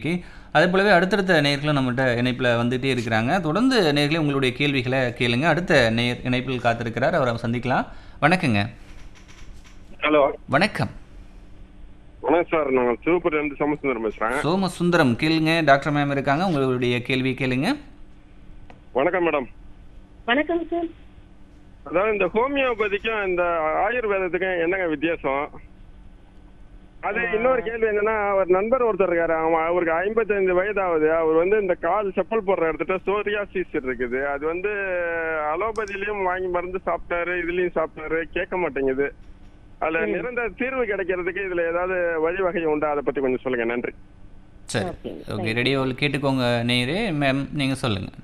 கேள்விக்கு அதே போலவே அடுத்தடுத்த நேயர்களும் நம்மகிட்ட இணைப்பில் வந்துகிட்டே இருக்கிறாங்க தொடர்ந்து நேயர்களே உங்களுடைய கேள்விகளை கேளுங்க அடுத்த நேயர் இணைப்பில் காத்திருக்கிறார் அவரை சந்திக்கலாம் வணக்கங்க ஹலோ வணக்கம் வணக்கம் சார் நான் சிவபுரி இருந்து சோமசுந்தரம் பேசுறேன் சோமசுந்தரம் கேளுங்க டாக்டர் மேம் இருக்காங்க உங்களுடைய கேள்வி கேளுங்க வணக்கம் மேடம் வணக்கம் சார் அதாவது இந்த ஹோமியோபதிக்கும் இந்த ஆயுர்வேதத்துக்கும் என்னங்க வித்தியாசம் அது இன்னொரு கேள்வி என்னன்னா ஒரு நண்பர் ஒருத்தர் இருக்காரு அவன் அவருக்கு ஐம்பத்தைந்து வயதாகுது அவர் வந்து இந்த கால் செப்பல் போடுற இடத்துல சோரியாசிஸ் இருக்குது அது வந்து அலோபதியிலயும் வாங்கி மருந்து சாப்பிட்டாரு இதுலயும் சாப்பிட்டாரு கேட்க மாட்டேங்குது அதுல நிரந்தர தீர்வு கிடைக்கிறதுக்கு இதுல ஏதாவது வழிவகை உண்டா அதை பத்தி கொஞ்சம் சொல்லுங்க நன்றி சரி Okay, ஓகே ரெடியோவில் கேட்டுக்கோங்க நேயரே மேம் நீங்கள் சொல்லுங்கள்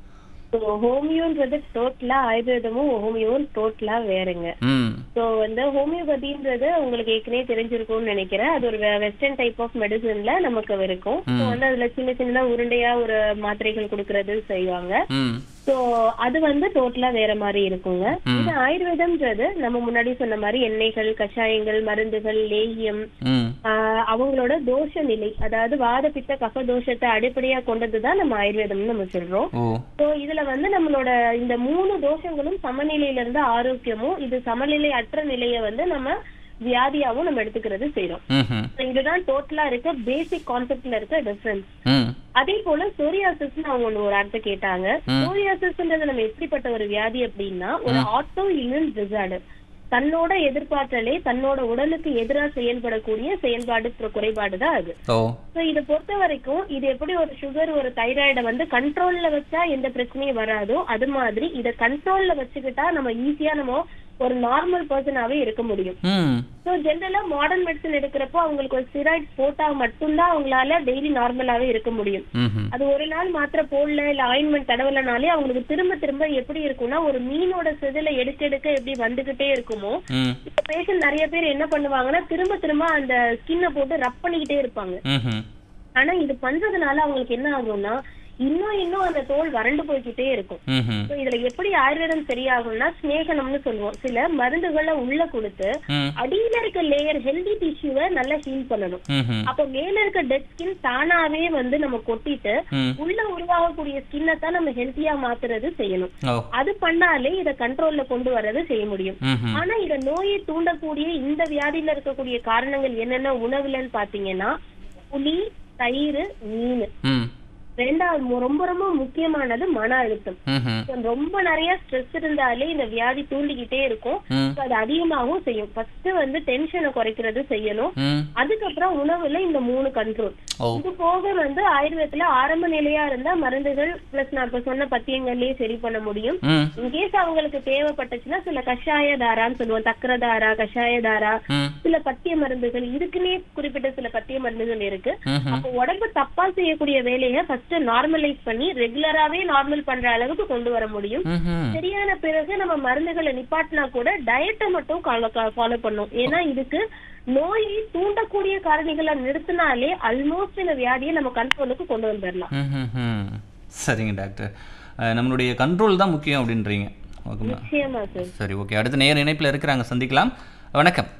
ஸோ ஹோமியோன்றது டோட்டலா ஆயுர்வேதமும் ஹோமியோவும் டோட்டலா வேறுங்க ம் ஸோ வந்து ஹோமியோபதின்றது உங்களுக்கு ஏற்கனவே தெரிஞ்சிருக்கும்னு நினைக்கிறேன் அது ஒரு வெஸ்டர்ன் டைப் ஆஃப் மெடிசன்ல நமக்கு இருக்கும் ஸோ வந்து அதுல சின்ன சின்னதா உருண்டையா ஒரு மாத்திரைகள் கொடுக்கறது செய்வாங்க ம் ஸோ அது வந்து டோட்டலா வேற மாதிரி இருக்குங்க இது ஆயுர்வேதம்ன்றது நம்ம முன்னாடி சொன்ன மாதிரி எண்ணெய்கள் கஷாயங்கள் மருந்துகள் லேகியம் ம் ஆஹ் அவங்களோட தோஷ நிலை அதாவது வாத பித்த கஃப தோஷத்தை அடிப்படையா கொண்டதுதான் நம்ம ஆயுர்வேதம்னு நம்ம சொல்றோம் ஓ சோ இதுல வந்து நம்மளோட இந்த மூணு தோஷங்களும் சமநிலையில இருந்து ஆரோக்கியமும் இது சமநிலை அற்ற நிலைய வந்து நம்ம வியாதியாவும் நம்ம எடுத்துக்கிறது செய்யறோம் ம் இதுதான் டோட்டலா இருக்க பேசிக் கான்செப்ட்ல இருக்க டிஃபரன்ஸ் ம் அதே போல சோரியாசிஸ் அவங்க ஒண்ணு ஒரு அர்த்தம் கேட்டாங்க சோரியாசிஸ்ன்றது நம்ம எப்படிப்பட்ட ஒரு வியாதி அப்படின்னா ஒரு ஆட்டோ இம்யூன் டிசார்டர் தன்னோட எதிர்பார்த்தலே தன்னோட உடலுக்கு எதிராக செயல்படக்கூடிய செயல்பாடு குறைபாடு தான் அது ஓ சோ இத பொறுத்த வரைக்கும் இது எப்படி ஒரு சுகர் ஒரு தைராய்டை வந்து கண்ட்ரோல்ல வச்சா எந்த பிரச்சனையும் வராதோ அது மாதிரி இத கண்ட்ரோல்ல வச்சுக்கிட்டா நம்ம ஈஸியா நம்ம ஒரு நார்மல் பர்சனாவே இருக்க முடியும் ம் சோ ஜென்ரலா மாடர்ன் மெடிசன் எடுக்கிறப்போ அவங்களுக்கு ஒரு ஸ்டிராய்ட்ஸ் போட்டா மட்டும்தான் அவங்களால டெய்லி நார்மலாவே இருக்க முடியும் ம் அது ஒரு நாள் மாத்திரை போடல இல்ல ஆயின்மெண்ட் தடவலனாலே அவங்களுக்கு திரும்ப திரும்ப எப்படி இருக்கும்னா ஒரு மீனோட செதில எடுக்க எடுக்க எப்படி வந்துகிட்டே இருக்குமோ ம் இப்ப பேஷண்ட் நிறைய பேர் என்ன பண்ணுவாங்கன்னா திரும்ப திரும்ப அந்த ஸ்கின்னை போட்டு ரப் பண்ணிக்கிட்டே இருப்பாங்க ம் ஆனா இது பண்றதுனால அவங்களுக்கு என்ன ஆகும்னா இன்னும் இன்னும் அந்த தோல் வறண்டு போய்க்கிட்டே இருக்கும் ம் So இதுல எப்படி ஆயுர்வேதம் சரியாகும்னா ஸ்நேகனம்னு சொல்லுவோம் சில மருந்துகளை உள்ள கொடுத்து ம் அடியில இருக்க லேயர் ஹெல்தி டிஷ்யூவை நல்லா ஹீல் பண்ணணும் ம் அப்போ மேல இருக்க டெட் ஸ்கின் தானாவே வந்து நம்ம கொட்டிட்டு ம் உள்ள உருவாகக்கூடிய ஸ்கின்னை தான் நம்ம ஹெல்த்தியா மாத்துறது செய்யணும் ஓ அது பண்ணாலே இத கண்ட்ரோல்ல கொண்டு வர்றது செய்ய முடியும் ம் ஆனா இத நோயை தூண்டக்கூடிய இந்த வியாதியில இருக்கக்கூடிய காரணங்கள் என்னென்ன உணவுலன்னு பாத்தீங்கன்னா புளி தயிர் மீன் ம் ரெண்டாவது மு- ரொம்ப ரொம்ப முக்கியமானது மன அழுத்தம் ம் So, ரொம்ப நிறைய ஸ்ட்ரெஸ் இருந்தாலே இந்த வியாதி தூண்டிக்கிட்டே இருக்கும் ம் So, அது அதிகமாகவும் செய்யும் ஃபர்ஸ்ட் வந்து டென்ஷனை குறைக்கிறது செய்யணும் ம் அதுக்கப்புறம் உணவுல இந்த மூணு கண்ட்ரோல் ஓ இது போக வந்து ஆயுர்வேதத்துல ஆரம்ப நிலையா இருந்தா மருந்துகள் பிளஸ் நான் இப்ப சொன்ன பத்தியங்கள்லயே சரி பண்ண முடியும் ம் இன்கேஸ் அவங்களுக்கு தேவைப்பட்டுச்சுன்னா சில கஷாய தாரான்னு சொல்லுவோம் தக்கரதாரா கஷாய தாரா ம் சில பத்திய மருந்துகள் இதுக்குன்னே குறிப்பிட்ட சில பத்திய மருந்துகள் இருக்கு ம் அப்போ உடம்பு தப்பா செய்யக்கூடிய வேலையை ஃபர்ஸ்ட் நார்மலைஸ் பண்ணி ரெகுலராவே நார்மல் பண்ற அளவுக்கு கொண்டு வர முடியும் ம் சரியான பிறகு நம்ம மருந்துகளை நிப்பாட்டினா கூட டயட்டை மட்டும் ஃபாலோ பண்ணும் ஏன்னா இதுக்கு நோயை தூண்டக்கூடிய காரணிகளை நிறுத்தினாலே ஆல்மோஸ்ட் இந்த வியாதியை நம்ம கண்ட்ரோலுக்கு கொண்டு வந்துடலாம் ம் சரிங்க டாக்டர் அஹ், நம்மளுடைய கண்ட்ரோல் தான் முக்கியம் அப்படின்றீங்க ஓகேங்களா நிச்சயமா சார் சரி ஓகே அடுத்த நேர் இணைப்பில் இருக்கிறாங்க சந்திக்கலாம் வணக்கம்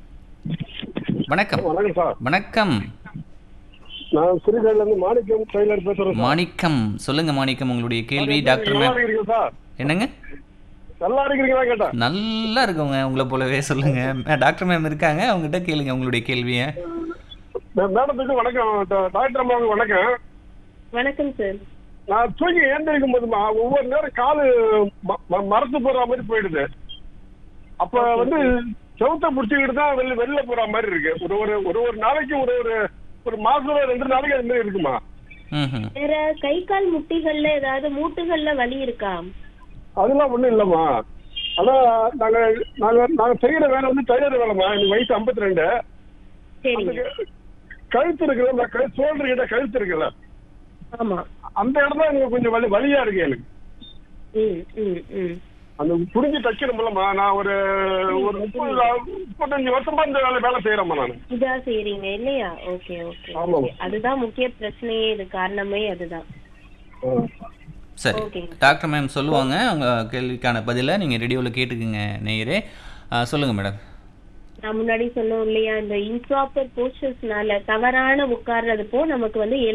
வணக்கம் வணக்கம் சார் வணக்கம் நான் சிறுகையில இருந்து மாணிக்கம் டெய்லர் பேசுறேன் மாணிக்கம் சொல்லுங்க மாணிக்கம் உங்களுடைய கேள்வி டாக்டர் மேம் இருக்கீங்க சார் என்னங்க நல்லா இருக்கிறீங்களா கேட்டேன் நல்லா இருக்குங்க உங்களை போலவே சொல்லுங்க அஹ், டாக்டர் மேம் இருக்காங்க அவங்ககிட்ட கேளுங்க உங்களுடைய கேள்வியை மேடத்துக்கு வணக்கம் டா- டாக்டர் அம்மாவுக்கு வணக்கம் வணக்கம் சார் நான் தூங்கி எழுந்திருக்கும் போதுமா ஒவ்வொரு நேரம் காலு ம- ம- மரத்து போற மாதிரி போயிடுது அப்ப வந்து செவுத்த புடிச்சுக்கிட்டு தான் வெளில வெளில போற மாதிரி இருக்கு ஒரு ஒரு ஒரு ஒரு நாளைக்கு ஒரு ஒரு ஒரு மாசம் ரெண்டு நாளைக்கு அது மாதிரி இருக்குமா ம் வேற கை கால் முட்டிகள்ல ஏதாவது மூட்டுகள்ல வலி இருக்கா அதெல்லாம் ஒண்ணும் இல்லம்மா ஆனா நாங்க நாங்க நாங்க செய்யற வேலை வந்து டெய்லர் வேலைமா எனக்கு வயசு 52 ரெண்டு சரிங்க கழுத்து இருக்குல்ல கழுத்து சோல்டர் கிட்ட கழுத்து இருக்குல்ல ஆமா அந்த இடம் தான் எனக்கு கொஞ்சம் வலி வலியா இருக்கு எனக்கு ம் ம் ம் அந்த புரிஞ்சு தைக்கணும்லம்மா நான் ஒரு ஒரு முப்பது முப்பத்தஞ்சு வருஷமா இந்த வேலை வேலை செய்யறேம்மா நான் இதா செய்றீங்க இல்லையா ஓகே ஓகே ஆமாம். அதுதான் முக்கிய பிரச்சனையே இது காரணமே அதுதான் சரி ஓகேங்க. டாக்டர் மேம் சொல்லுவாங்க அவங்க கேள்விக்கான பதிலை நீங்கள் ரேடியோவில் கேட்டுக்குங்க நேயரே அஹ், சொல்லுங்க மேடம் நான் முன்னாடி சொன்னோம் இல்லையா இந்த இம்ப்ராப்பர் போஸ்டர்ஸ்னால தவறான உட்கார்றதுப்போ நமக்கு வந்து